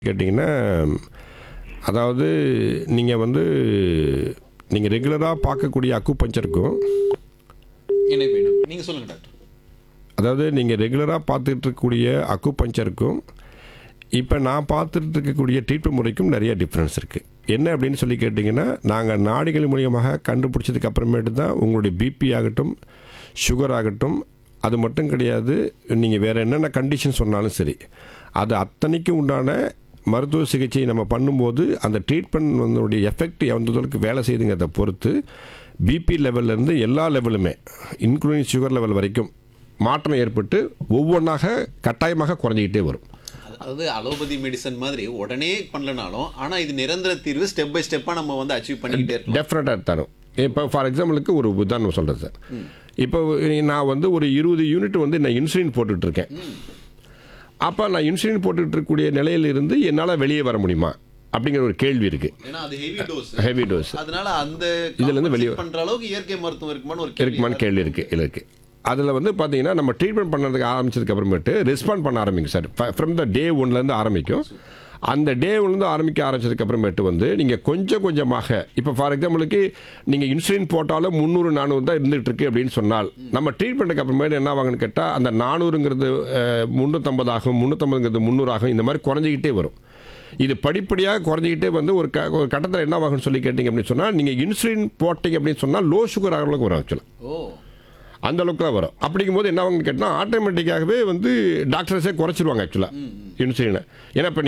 கேட்டிங்கன்னா அதாவது நீங்கள் வந்து நீங்கள் ரெகுலராக பார்க்கக்கூடிய அக்கு பஞ்சருக்கும் இணைப்பு இணைப்பு நீங்கள் சொல்லுங்கள் டாக்டர் அதாவது நீங்கள் ரெகுலராக பார்த்துட்டு இருக்கக்கூடிய அக்கு பஞ்சருக்கும் இப்போ நான் பார்த்துட்டு இருக்கக்கூடிய ட்ரீட்மெண்ட் முறைக்கும் நிறைய டிஃப்ரென்ஸ் இருக்குது என்ன அப்படின்னு சொல்லி கேட்டிங்கன்னா நாங்கள் நாடிகள் மூலியமாக கண்டுபிடிச்சதுக்கு அப்புறமேட்டு தான் உங்களுடைய பிபி ஆகட்டும் சுகர் ஆகட்டும் அது மட்டும் கிடையாது நீங்கள் வேறு என்னென்ன கண்டிஷன் சொன்னாலும் சரி அது அத்தனைக்கும் உண்டான மருத்துவ சிகிச்சை நம்ம பண்ணும்போது அந்த ட்ரீட்மெண்ட் வந்து எஃபெக்ட் எந்த அளவுக்கு வேலை செய்யுதுங்கிறத பொறுத்து பிபி லெவல்லேருந்து எல்லா லெவலுமே இன்க்ளூடிங் சுகர் லெவல் வரைக்கும் மாற்றம் ஏற்பட்டு ஒவ்வொன்றாக கட்டாயமாக குறைஞ்சிக்கிட்டே வரும் அதாவது அலோபதி மெடிசன் மாதிரி உடனே பண்ணலனாலும் ஆனால் இது நிரந்தர தீர்வு ஸ்டெப் பை ஸ்டெப்பாக நம்ம வந்து அச்சீவ் பண்ணிக்கிட்டே இருக்கோம் டெஃபினட்டாக தரும் இப்போ ஃபார் எக்ஸாம்பிளுக்கு ஒரு உதாரணம் சொல்கிறேன் சார் இப்போ நான் வந்து ஒரு இருபது யூனிட் வந்து நான் இன்சுலின் போட்டுட்ருக்கேன் அப்போ நான் இன்சுலின் போட்டுட்டு இருக்கக்கூடிய நிலையிலிருந்து என்னால் வெளியே வர முடியுமா அப்படிங்கிற ஒரு கேள்வி இருக்குது ஏன்னா அது ஹெவி டோஸ் ஹெவி டோஸ் அதனால அந்த இதுல இருந்து வெளிய- compensate பண்ற அளவுக்கு இயற்கை மருத்துவம் இருக்குமான்னு ஒரு கேள்வி இருக்குமான்னு கேள்வி இருக்குது இல்லை இருக்குது அதில் வந்து பார்த்தீங்கன்னா நம்ம ட்ரீட்மெண்ட் பண்ணுறதுக்கு ஆரம்பிச்சதுக்கு அப்புறமேட்டு ரெஸ்பாண்ட் பண்ண ஆரம்பிக்கும் சார் ஃப்ரம் த டே ஒன்லேருந்து ஆரம்பிக்கும் அந்த டே ஒன்லேருந்து ஆரம்பிக்க ஆரம்பிச்சதுக்கு அப்புறமேட்டு வந்து நீங்கள் கொஞ்சம் கொஞ்சமாக இப்போ ஃபார் எக்ஸாம்பிளுக்கு நீங்கள் இன்சுலின் போட்டாலும் முந்நூறு நானூறு தான் இருந்துகிட்டு இருக்கு அப்படின்னு சொன்னால் நம்ம ட்ரீட்மெண்ட்டுக்கு அப்புறமேட்டு என்ன ஆகும்னு கேட்டால் அந்த நானூறுங்கிறது முந்நூற்றம்பது ஆகும் முந்நூற்றம்பதுங்கிறது முந்நூறு ஆகும் இந்த மாதிரி குறைஞ்சிக்கிட்டே வரும் இது படிப்படியாக குறைஞ்சிக்கிட்டே வந்து ஒரு க ஒரு கட்டத்தில் என்ன ஆகும்னு சொல்லி கேட்டிங்க அப்படின்னு சொன்னால் நீங்கள் இன்சுலின் போட்டிங்க அப்படின்னு சொன்னால் லோ சுகர் ஆகிற அளவுக்கு வரும் ஆக்சுவலாக ஓ அந்த அளவுக்கு தான் வரும் அப்படிங்கும்போது என்ன ஆகும்னு கேட்டால் ஆட்டோமேட்டிக்காகவே வந்து டாக்டர்ஸே குறைச்சிருவாங்க ஆக்சுவலாக இன்சுலினை ஏன்னா இப்போ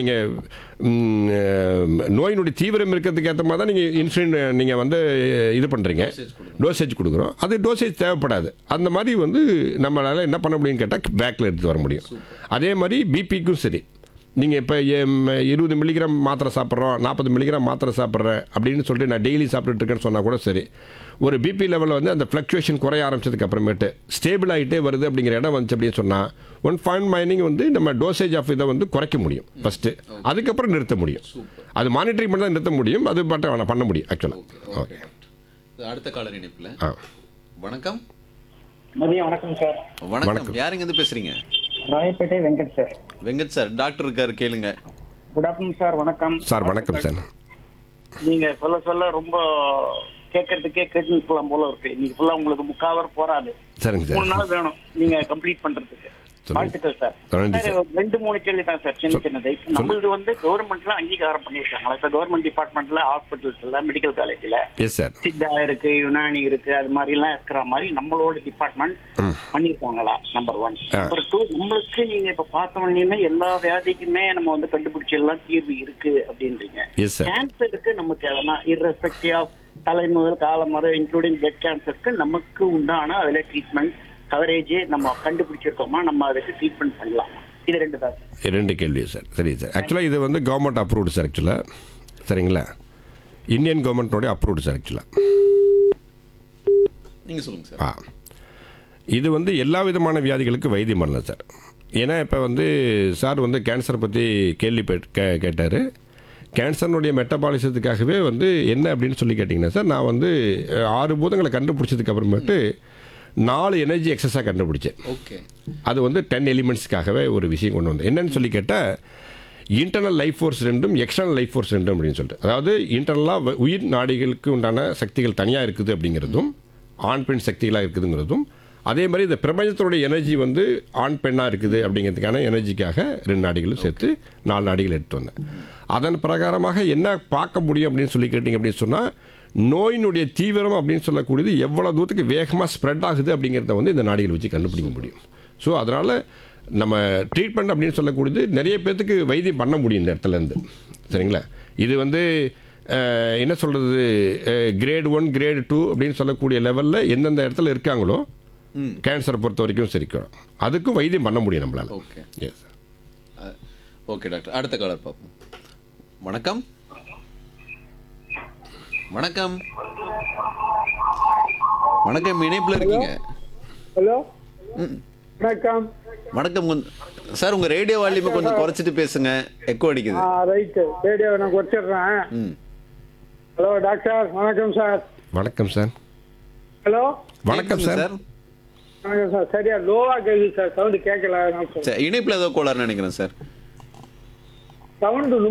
நீங்கள் நோயினுடைய தீவிரம் இருக்கிறதுக்கு ஏற்ற மாதிரி தான் நீங்கள் இன்சுலின் நீங்கள் வந்து இது பண்ணுறீங்க டோசேஜ் கொடுக்குறோம் அது டோசேஜ் தேவைப்படாது அந்த மாதிரி வந்து நம்மளால் என்ன பண்ண முடியும்னு கேட்டால் பேக்கில் எடுத்து வர முடியும் அதே மாதிரி பிபிக்கும் சரி நீங்கள் இப்போ இருபது மில்லிகிராம் மாத்திரை சாப்பிட்றோம் நாற்பது மில்லிகிராம் மாத்திரை சாப்பிட்றேன் அப்படின்னு சொல்லிட்டு நான் டெய்லி சாப்பிட்டுட்டு இருக்கேன்னு சொன்னால் கூட சரி ஒரு பிபி லெவலில் வந்து அந்த ஃப்ளக்சுவேஷன் குறைய ஆரம்பிச்சதுக்கு அப்புறமேட்டு ஸ்டேபிள் ஆகிட்டே வருது அப்படிங்கிற இடம் வந்துச்சு அப்படின்னு சொன்னால் ஒன் ஃபைன் மைனிங் வந்து நம்ம டோசேஜ் ஆஃப் இதை வந்து குறைக்க முடியும் ஃபஸ்ட்டு அதுக்கப்புறம் நிறுத்த முடியும் அது மானிட்டரிங் பண்ணி தான் நிறுத்த முடியும் அது பட் பண்ண முடியும் ஆக்சுவலாக ஓகே இது அடுத்த காலர் இணைப்புல ஆ வணக்கம் மதியம் வணக்கம் சார் வணக்கம் யாருங்க இருந்து பேசுறீங்க Royapettah Venkat sir Venkat sir doctor இருக்காரு கேளுங்க குட் ஆஃப்டர்நூன் சார் வணக்கம் சார் வணக்கம் சார் நீங்க சொல்ல சொல்ல ரொம்ப கேட்கறதுக்கே கேட்டு போலாம் போல இருக்கு இன்னைக்கு ஃபுல்லா உங்களுக்கு முக்காவர் போறாது சரிங்க மூணு சார் நாள் வேணும் நீங்க கம்ப்ளீட் பண்றதுக்கு சொல்லுங்க. வாழ்த்துக்கள் சார் நன்றி சார், ஒரு ரெண்டு மூணு கேள்வி தான் சார் சின்ன சின்னது இப்ப நம்மளது வந்து கவர்மெண்ட்ல அங்கீகாரம் பண்ணிருக்காங்களா இப்ப கவர்மெண்ட் டிபார்ட்மெண்ட்ல ஹாஸ்பிட்டல்ஸ்ல மெடிக்கல் காலேஜ்ல எஸ் சார் சித்தா இருக்கு யுனானி இருக்கு அது மாதிரி எல்லாம் இருக்கிற மாதிரி நம்மளோட டிபார்ட்மெண்ட் பண்ணிருக்காங்களா நம்பர் ஒன் நம்பர் டூ நம்மளுக்கு நீங்க இப்ப பார்த்த உடனே எல்லா வியாதிக்குமே நம்ம வந்து கண்டுபிடிச்ச எல்லாம் தீர்வு இருக்கு அப்படின்றீங்க எஸ் சார் கேன்சருக்கு நமக்கு எதனா irrespective ஆஃப் தலை முதல் காலம் வரை இன்க்ளூடிங் பிளட் கேன்சருக்கு நமக்கு உண்டான அதுல ட்ரீட்மெண்ட் கவரேஜ் நம்ம கண்டுபிடிச்சிருக்கோமா நம்ம அதுக்கு ட்ரீட்மெண்ட் பண்ணலாம் இது ரெண்டு தான் சார். ரெண்டு கேள்வி சார் சரி சார் ஆக்சுவலாக இது வந்து கவர்மெண்ட் அப்ரூவ்டு சார் ஆக்சுவலாக சரிங்களா இந்தியன் கவர்மெண்ட்டோடைய அப்ரூவ்டு சார் ஆக்சுவலாக நீங்க சொல்லுங்க சார் ஆ இது வந்து எல்லா விதமான வியாதிகளுக்கு வைத்தியம் பண்ணலாம் சார் ஏன்னா இப்போ வந்து சார் வந்து கேன்சர் பற்றி கேள்வி பெ- கே கேட்டார் கேன்சர்னுடைய மெட்டபாலிசத்துக்காகவே வந்து என்ன அப்படின்னு சொல்லி கேட்டிங்கன்னா சார் நான் வந்து அஹ், ஆறு பூதங்களை கண்டுபிடிச்சதுக்கு அப்புறமேட்டு நாலு எனர்ஜி எக்ஸஸாக கண்டுபிடிச்சேன் ஓகே அது வந்து டென் எலிமெண்ட்ஸ்க்காகவே ஒரு விஷயம் கொண்டு வந்தேன் என்னன்னு சொல்லி கேட்டால் இன்டர்னல் லைஃப் ஃபோர்ஸ் ரெண்டும் எக்ஸ்டர்னல் லைஃப் ஃபோர்ஸ் ரெண்டும் அப்படின்னு சொல்லிட்டு அதாவது இன்டர்னலாக உயிர் நாடிகளுக்கு உண்டான சக்திகள் தனியாக இருக்குது அப்படிங்கிறதும் ஆண் பெண் சக்திகளாக இருக்குதுங்கிறதும் அதே மாதிரி இந்த பிரபஞ்சத்தோட எனர்ஜி வந்து ஆண் பெண்ணாக இருக்குது அப்படிங்கிறதுக்கான எனர்ஜிக்காக ரெண்டு நாடிகளும் சேர்த்து நாலு நாடிகள் எடுத்து வந்தேன் அதன் பிரகாரமாக என்ன பார்க்க முடியும் அப்படின்னு சொல்லி கேட்டிங்க அப்படின்னு சொன்னால் நோயினுடைய தீவிரம் அப்படின்னு சொல்லக்கூடியது எவ்வளோ தூரத்துக்கு வேகமாக ஸ்ப்ரெட் ஆகுது அப்படிங்கிறத வந்து இந்த நாடிகள் வச்சு கண்டுபிடிக்க முடியும் ஸோ அதனால் நம்ம ட்ரீட்மெண்ட் அப்படின்னு சொல்லக்கூடியது நிறைய பேர்த்துக்கு வைத்தியம் பண்ண முடியும் இந்த இடத்துல இருந்து சரிங்களா இது வந்து அஹ், என்ன சொல்கிறது கிரேட் ஒன் கிரேட் டூ அப்படின்னு சொல்லக்கூடிய லெவலில் எந்தெந்த இடத்துல இருக்காங்களோ கேன்சரை பொறுத்த வரைக்கும் சரிக்கும் அதுக்கும் வைத்தியம் பண்ண முடியும் நம்மளால் ஓகே எஸ் ஓகே டாக்டர் அடுத்த காலர் பார்ப்போம் வணக்கம் வணக்கம் வணக்கம் இணைப்புல இருக்கீங்க ஹலோ ம். வணக்கம் வணக்கம் கொஞ்சம் சார் உங்க ரேடியோ வால்யூமை கொஞ்சம் குறைச்சிட்டு பேசுங்க எக்கோ அடிக்குது ஆ ரைட்டு ரேடியோ நான் குறைச்சிடுறேன் ம் ஹலோ டாக்டர் வணக்கம் சார் வணக்கம் சார் ஹலோ வணக்கம் கேக்குதுங்க சார் வணக்கம் சார் சரியா லோவா கேக்குது சார் சவுண்டு கேட்கல சரி இணைப்புல ஏதோ கோளாறுன்னு நினைக்கிறேன் சார் சவுண்டு